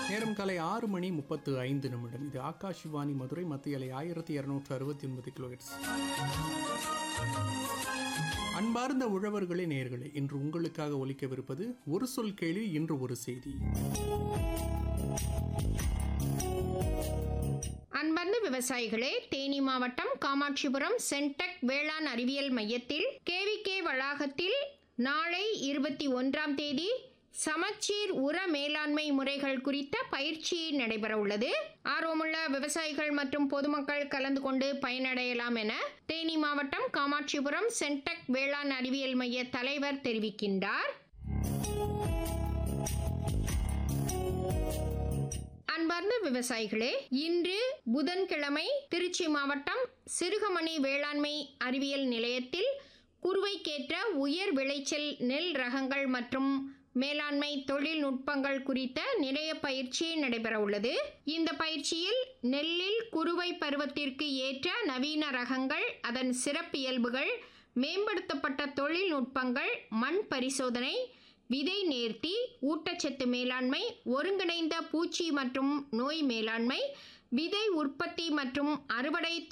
நேரம் காலை ஆறு மணி முப்பத்து ஐந்து நிமிடம் இது ஆகாஷ்வாணி மதுரை மத்திய அலை ஆயிரத்தி இருநூற்று அறுபத்தி ஒன்பது கிலோஹெட்ஸ் அன்பார்ந்த உழவர்களே நேர்களே இன்று உங்களுக்காக ஒலிக்கவிருப்பது ஒரு சொல் கேள்வி இன்று ஒரு செய்தி அன்பார்ந்த விவசாயிகளே தேனி மாவட்டம் காமாட்சிபுரம் சென்டெக் வேளாண் அறிவியல் மையத்தில் கேவிகே வளாகத்தில் நாளை இருபத்தி ஒன்றாம் தேதி சமச்சீர் உர மேலாண்மை முறைகள் குறித்த பயிற்சி நடைபெற உள்ளது ஆர்வமுள்ள விவசாயிகள் மற்றும் பொதுமக்கள் கலந்து கொண்டு பயனடையலாம் என தேனி மாவட்டம் காமாட்சிபுரம் சென்டெக் வேளாண் அறிவியல் மைய தலைவர் தெரிவிக்கின்றார் அன்பார்ந்த விவசாயிகளே இன்று புதன்கிழமை திருச்சி மாவட்டம் சிறுகமணி வேளாண்மை அறிவியல் நிலையத்தில் குறுவைக்கேற்ற உயர் விளைச்சல் நெல் ரகங்கள் மற்றும் மேலாண்மை தொழில்நுட்பங்கள் குறித்த நிலைய பயிற்சி நடைபெற உள்ளது இந்த பயிற்சியில் நெல்லில் குறுவை பருவத்திற்கு ஏற்ற நவீன ரகங்கள் அதன் சிறப்பியல்புகள் மேம்படுத்தப்பட்ட தொழில்நுட்பங்கள் மண் பரிசோதனை விதை நேர்த்தி ஊட்டச்சத்து மேலாண்மை ஒருங்கிணைந்த பூச்சி மற்றும் நோய் மேலாண்மை விதை உற்பத்தி மற்றும் அறுவடை